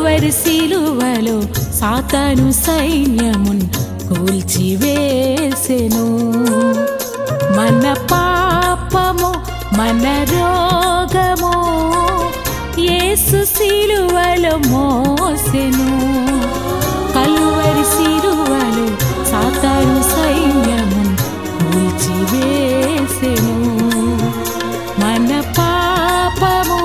కలువరి సిలువలో సాతాను సైన్యమున్ కూల్చివేసెను మన పాపము మన రోగము యేసు సిలువలో మోసెను కలువరి సిలువలో సాతాను సైన్యమున్ కూల్చివేసెను మన పాపము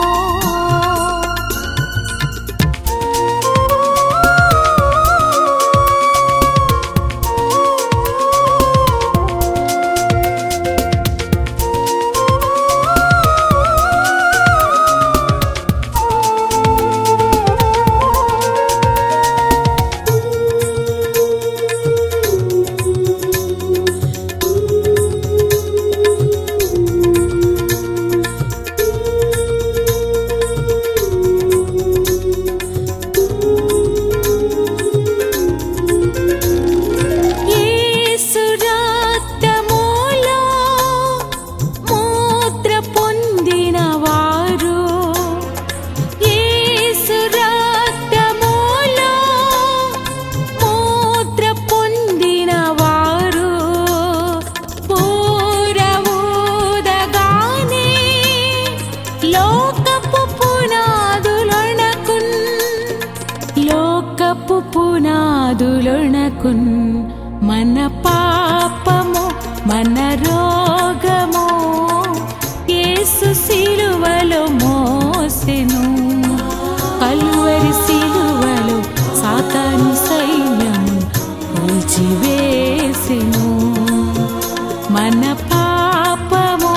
యేసు రక్తములో ముద్ర పొందిన వారు యేసు రక్తములో ముద్ర పొందిన వారు పూరవూదగానే లోకపు పునాదులొణకున్ లోకపు పునాదులొణకున్ మన పాపము మన రోగము యేసు సిలువలో మోసెను కలువరి సిలువలో సాతాను సైన్యము కూల్చివేసెను మన పాపము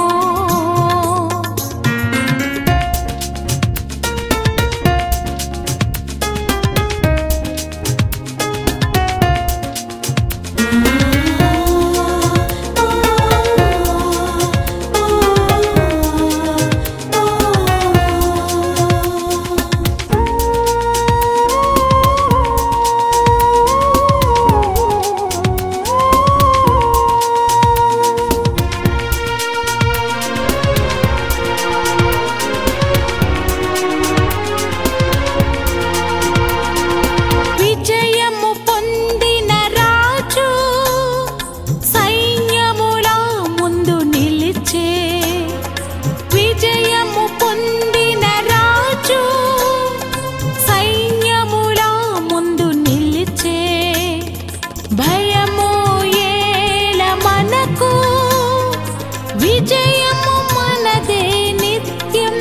విజయము పొందిన రాజు సైన్యముల ముందు నిలిచే విజయము పొందిన రాజు సైన్యముల ముందు నిలిచే భయము ఏల మనకు విజయము మనదే నిత్యం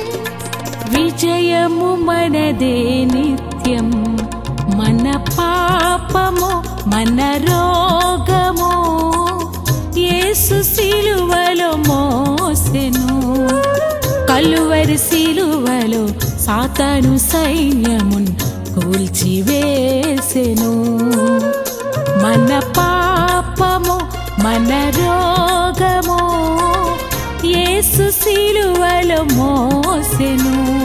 విజయము మనదే నిత్యం మన పాపము మన రోగము యేసు సిలువలో మోసెను కలువరి సిలువలో సాతాను సైన్యమున్ కూల్చివేసెను మన పాపము మన రోగము యేసు సిలువలో మోసెను